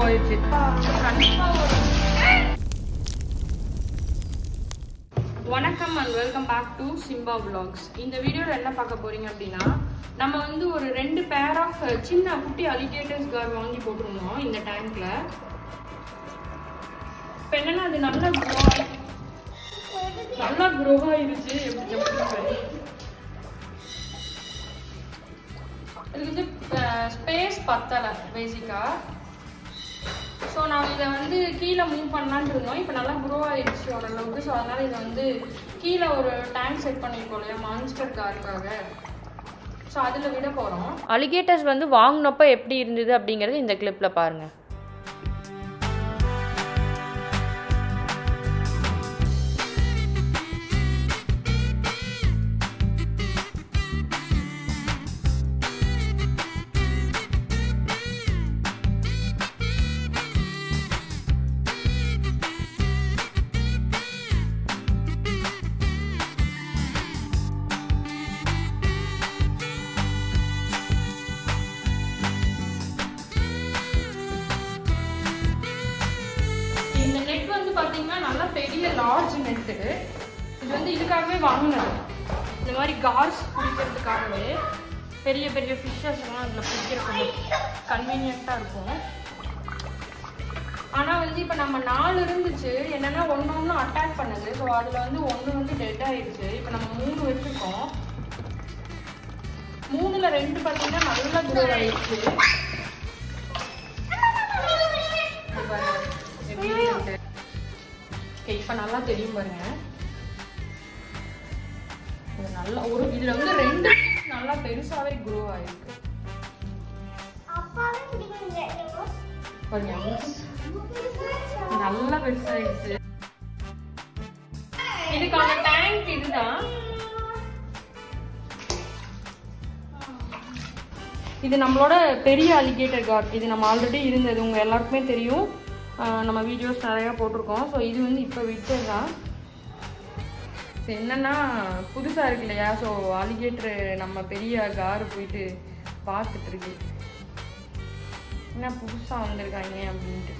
ஆயிடுச்சு கண்டிப்பா ஒரு வணக்கம் and welcome back to Simba vlogs இந்த வீடியோவில் என்ன பார்க்க போறீங்க அப்படின்னா நம்ம வந்து ஒரு ரெண்டு பேர் ஆஃப் சின்ன குட்டி அலிகேட்டர்ஸ் கார் வாங்கி போட்டிருந்தோம் இந்த டேங்க்ல இப்போ என்னன்னா அது நல்லா க்ரோ நல்லா க்ரோ ஆயிருச்சு எப்படி எப்படி பாரு. இதுக்கு வந்து ஸ்பேஸ் பத்தலை பேசிக்கா ஸோ நான் இதை வந்து கீழே மூவ் பண்ணலான்னு இருந்தோம் இப்போ நல்லா க்ரோ ஆயிடுச்சு ஓரளவுக்கு ஸோ அதனால இதை வந்து கீழே ஒரு டேங்க் செட் பண்ணியிருக்கோம் இல்லையா மான்ஸ்டர் காருக்காக ஸோ அதில் விட போகிறோம் அலிகேட்டர்ஸ் வந்து வாங்கினப்போ எப்படி இருந்தது அப்படிங்கிறது இந்த கிளிப்பில் பாருங்கள் இந்த நெட் வந்து பார்த்தீங்கன்னா நல்லா பெரிய லார்ஜ் நெட்டு இது வந்து இதுக்காகவே வாங்கினது இந்த மாதிரி கார்ஸ் பிடிக்கிறதுக்காகவே பெரிய பெரிய ஃபிஷ்ஷஸ் எல்லாம் அதில் பிடிக்கிற கொஞ்சம் கன்வீனியண்ட்டாக இருக்கும் ஆனால் வந்து இப்போ நம்ம நாலு இருந்துச்சு என்னன்னா ஒன்று ஒன்று அட்டாக் பண்ணுது ஸோ அதில் வந்து ஒன்று வந்து டெட் ஆயிடுச்சு இப்போ நம்ம மூணு வச்சுருக்கோம் மூணுல ரெண்டு பார்த்தீங்கன்னா நல்லா க்ரோ ஆயிடுச்சு இது பாருங்க, எப்படி இருக்குன்ட்டு. Okay, இப்ப நல்லா தெரியும் பாருங்க இது நல்லா ஒரு இதுல வந்து ரெண்டு நல்லா பெருசாவே க்ரோ ஆயிருக்கு பாருங்க நல்லா பெருசாயிடுச்சு இதுக்கான டேங்க் இதுதான் இது நம்மளோட பெரிய அலிகேட்டர் கார்ட் இது நம்ம ஆல்ரெடி இருந்தது உங்க எல்லாருக்குமே தெரியும் ஆஹ் நம்ம வீடியோஸ் நிறையா போட்டிருக்கோம் ஸோ இது வந்து இப்போ விட்டது தான் ஸோ என்னன்னா புதுசாக இருக்கு இல்லையா ஸோ அலிகேட்டர் நம்ம பெரிய கார் போயிட்டு பார்த்துட்டு இருக்கு என்ன புதுசாக வந்திருக்காங்க அப்படின்ட்டு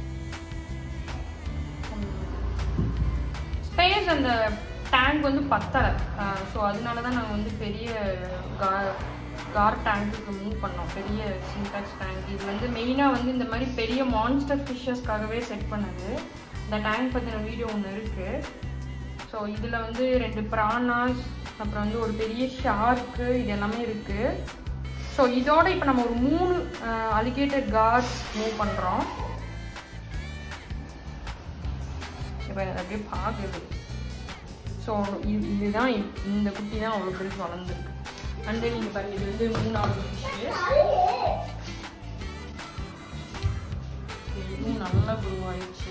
ஸ்பேஸ் அந்த டேங்க் வந்து பத்தலை ஸோ அதனால தான் நாங்கள் வந்து பெரிய கார் கார் டேங்க்குக்கு மூவ் பண்ணோம் பெரிய சின்டாக்ஸ் டேங்க் இது வந்து மெயினாக வந்து இந்த மாதிரி பெரிய மான்ஸ்டர் ஃபிஷ்ஷஸ்க்காகவே செட் பண்ணது இந்த டேங்க் பற்றின வீடியோ ஒன்று இருக்குது ஸோ இதில் வந்து ரெண்டு ப்ரானாஸ் அப்புறம் வந்து ஒரு பெரிய ஷார்க்கு இது எல்லாமே இருக்குது ஸோ இதோட இப்போ நம்ம ஒரு மூணு அலிகேட்டர் கார்ட்ஸ் மூவ் பண்ணுறோம் இப்போ அது அப்படியே பார்க்குது ஸோ இது இதுதான் இ- இந்த குட்டி தான் அவ்வளோ பெருசு வளர்ந்துருக்கு அண்ட் தென் இங்கே பாருங்க இது வந்து மூணாவது ஃபிஷ்ஷு இதுவும் நல்லா குருவாயிடுச்சு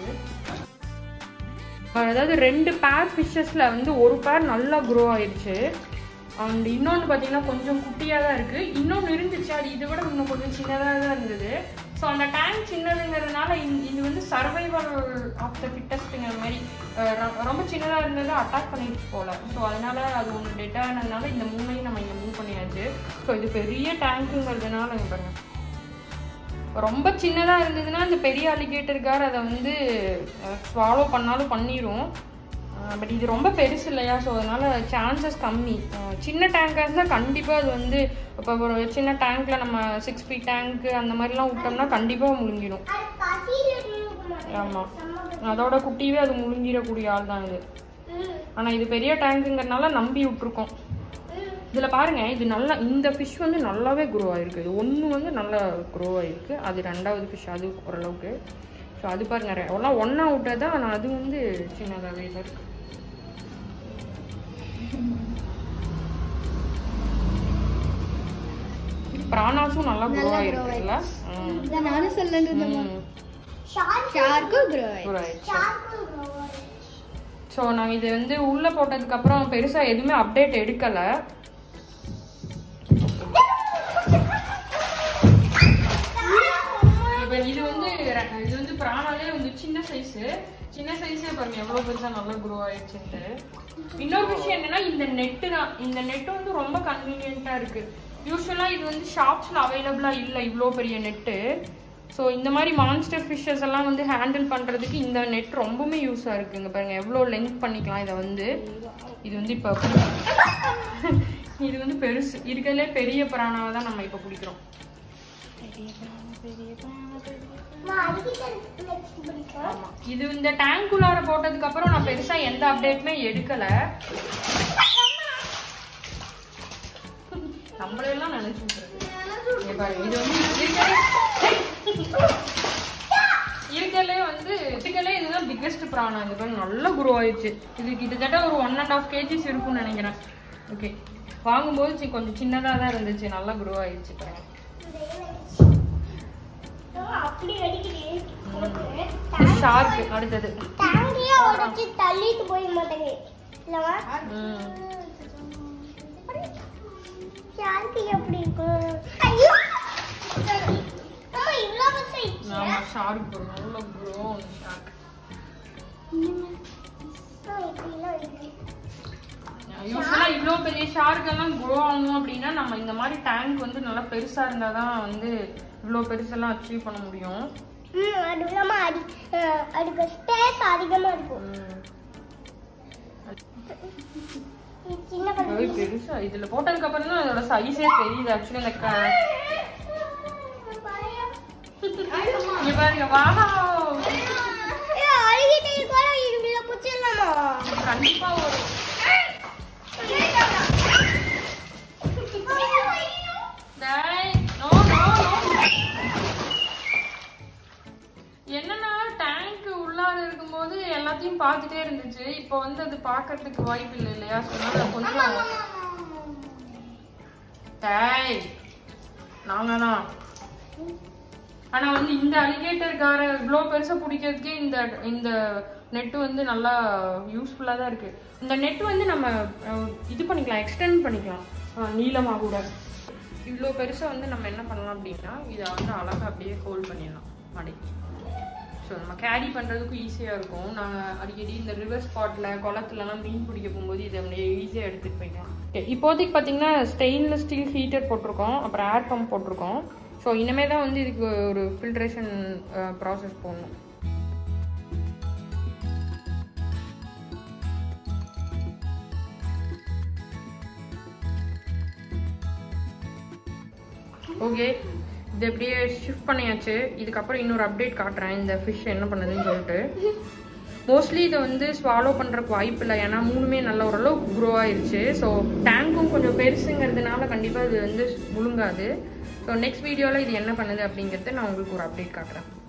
அதாவது ரெண்டு பேர் ஃபிஷ்ஷஸில் வந்து ஒரு பேர் நல்லா க்ரோ ஆயிடுச்சு அண்ட் இன்னொன்று பார்த்தீங்கன்னா கொஞ்சம் குட்டியாக தான் இருக்குது இன்னொன்று இருந்துச்சு அது இதை விட இன்னும் கொஞ்சம் சின்னதாக தான் இருந்தது ஸோ அந்த டேங்க் சின்னதுங்கிறதுனால இந்த- இது வந்து சர்வைவல் ஆஃப் த ஃபிட்டஸ்ட்டுங்கிற மாதிரி அஹ், ரொ- ரொம்ப சின்னதாக இருந்தது அட்டாக் பண்ணிடுச்சு போல ஸோ அதனால அது ஒன்று டெட் ஆனதுனால இந்த மூணையும் நம்ம இங்கே மூவ் பண்ணியாச்சு ஸோ இது பெரிய டேங்க்குங்கிறதுனால இங்க பாருங்க ரொம்ப சின்னதாக இருந்ததுன்னா இந்த பெரிய அலிகேட்டர் கார் அதை வந்து ஸ்வாலோ பண்ணாலும் பண்ணிடும் பட் இது ரொம்ப பெருசு இல்லையா ஸோ அதனால சான்சஸ் கம்மி அஹ் சின்ன டேங்காக இருந்தால் கண்டிப்பாக அது வந்து இப்போ ஒரு சின்ன டேங்க்கில் நம்ம சிக்ஸ் ஃபீட் டேங்க்கு அந்த மாதிரிலாம் விட்டோம்னா கண்டிப்பாக முழுங்கிடும் ஆமாம் அதோட குட்டியவே அது முழுங்கிடக்கூடிய ஆள் தான் இது ஆனால் இது பெரிய டேங்க்குங்கிறனால நம்பி விட்ருக்கோம் இதில் பாருங்க இது நல்லா இந்த ஃபிஷ் வந்து நல்லாவே க்ரோ ஆயிருக்கு இது ஒன்று வந்து நல்லா க்ரோ ஆயிருக்கு அது ரெண்டாவது ஃபிஷ் அது ஓரளவுக்கு ஸோ அது பாருங்க ரெ- எல்லாம் ஒன்றா விட்டது தான் ஆனால் அது வந்து சின்னதாகவே தான் இருக்கு பிராணாஸும் நல்லா க்ரோ ஆயிருக்குல்ல ம். இதான் நானும் சொல்லணும் ம். ஷார்க்கும் க்ரோ க்ரோ ஆயிடுச்சு ஸோ நாங்கள் இது வந்து உள்ளே போட்டதுக்கப்புறம் பெருசாக எதுவுமே அப்டேட் எடுக்கலை இப்போ இது வந்து ர- இது வந்து பிராணாலே வந்து சின்ன சைஸு சின்ன சைஸே பாருங்க எவ்வளோ பெருசாக நல்லா க்ரோ ஆயிடுச்சுன்ட்டு இன்னொரு விஷயம் என்னன்னா இந்த நெட்டு தான் இந்த நெட்டு வந்து ரொம்ப கன்வீனியண்ட்டாக இருக்கு யூஸ்வலாக இது வந்து ஷாப்ஸில் அவைலபிளாக இல்லை இவ்வளோ பெரிய நெட்டு ஸோ இந்த மாதிரி மான்ஸ்டர் ஃபிஷ்ஷஸ் எல்லாம் வந்து ஹேண்டில் பண்ணுறதுக்கு இந்த நெட் ரொம்பவுமே யூஸாக இருக்குங்க பாருங்க எவ்வளோ லென்த் பண்ணிக்கலாம் இதை வந்து இது வந்து இப்போ இது வந்து பெருசு இருக்கிறதுலே பெரிய பிராணாவை தான் நம்ம இப்போ பிடிக்கிறோம் ஆமா. இது இந்த டேங்க் உள்ளார போட்டதுக்கு அப்புறம் நான் பெருசா எந்த அப்டேட்டுமே எடுக்கல நம்மளெல்லாம் நினைச்சு விட்டுறது. இங்க பாருங்க, இது வந்து இருக்கலே வந்து இருக்கலே இதுதான் பிக்கெஸ்ட் ப்ரான் இது பாருங்க நல்லா குரோ ஆயிடுச்சு இது கிட்டத்தட்ட ஒரு ஒன் அண்ட் ஆஃப் கேஜிஸ் இருக்கும்னு நினைக்கிறேன் ஓகே வாங்கும்போது சி- கொஞ்சம் சின்னதா தான் இருந்துச்சு நல்லா குரோ ஆயிடுச்சு பாருங்க அப்படி அடிக்கிறேன் ஷார்க் அடுத்தது டேங்கியே உடைச்சு தள்ளிட்டு போய் மாட்டேங்க இல்லவா ம். ஷார்க்கு எப்படி இருக்கும் ஐயோ அம்மா இவ்வளோ பசை ஆமா ஷார்க் ஒரு நல்ல குரோ ஷார்க் இப்படிலாம் இருக்கு யூஸ்வலா இவ்வளோ பெரிய ஷார்க் எல்லாம் க்ரோ ஆகணும் அப்படின்னா நம்ம இந்த மாதிரி டேங்க் வந்து நல்லா பெருசா இருந்தா தான் வந்து இவ்வளோ பெருசெல்லாம் அச்சீவ் பண்ண முடியும் ம் அது இல்லாமல் அடி அஹ், அதுக்கு ஸ்பேஸ் அதிகமாக இருக்கும் இது சின்ன ரொம்பவே பெருசா இதுல போட்டதுக்கு அப்புறம் தான் அதோட சைஸே தெரியுது ஆக்சுவலி இந்த க- இங்க பாருங்க வா அழுகிட்டே கூட இதுல பிடிச்சிடலாமா கண்டிப்பா ஒரு டேய், no, no, no. என்னன்னா டேங்க் உள்ளார இருக்கும்போது எல்லாத்தையும் பார்த்துட்டே இருந்துச்சு இப்போ வந்து அது பார்க்கறதுக்கு வாய்ப்பு இல்லை இல்லையா So, அதனால கொஞ்சம் டேய் நாங்க தான் ஆனா வந்து இந்த அலிகேட்டருக்கார இவ்வளோ பெருசா பிடிக்கிறதுக்கே இந்த இந்த நெட் வந்து நல்லா யூஸ்ஃபுல்லா தான் இருக்கு இந்த நெட் வந்து நம்ம அஹ், இது பண்ணிக்கலாம் எக்ஸ்டெண்ட் பண்ணிக்கலாம் அஹ், நீளமா கூட இவ்வளோ பெருசா வந்து நம்ம என்ன பண்ணலாம் அப்படின்னா இதை வந்து அழகா அப்படியே ஹோல்ட் பண்ணிடலாம் மடக்கி ஸோ நம்ம கேரி பண்ணுறதுக்கும் ஈஸியாக இருக்கும் நாங்கள் அடிக்கடி இந்த ரிவர் ஸ்பாட்டில் குளத்துலலாம் மீன் பிடிக்க போகும்போது இதை அப்படியே ஈஸியாக எடுத்துகிட்டு போய்க்கலாம் Okay, இப்போதைக்கு பார்த்தீங்கன்னா ஸ்டெயின்லெஸ் ஸ்டீல் ஹீட்டர் போட்டிருக்கோம் அப்புறம் ஏர் பம்ப் போட்டிருக்கோம் ஸோ இனிமே தான் வந்து இதுக்கு ஒரு ஃபில்ட்ரேஷன் ப்ராசஸ் போடணும் ஓகே இது அப்படியே ஷிஃப்ட் பண்ணியாச்சு இதுக்கப்புறம் இன்னொரு அப்டேட் காட்டுறேன் இந்த ஃபிஷ் என்ன பண்ணுதுன்னு சொல்லிட்டு மோஸ்ட்லி இதை வந்து ஸ்வாலோ பண்ணுறக்கு வாய்ப்பு இல்லை ஏன்னா மூணுமே நல்ல ஓரளவுக்கு க்ரோ ஆயிருச்சு ஸோ டேங்க்கும் கொஞ்சம் பெருசுங்கிறதுனால கண்டிப்பாக இது வந்து முழுங்காது ஸோ நெக்ஸ்ட் வீடியோவில் இது என்ன பண்ணுது அப்படிங்கிறத நான் உங்களுக்கு ஒரு அப்டேட் காட்டுறேன்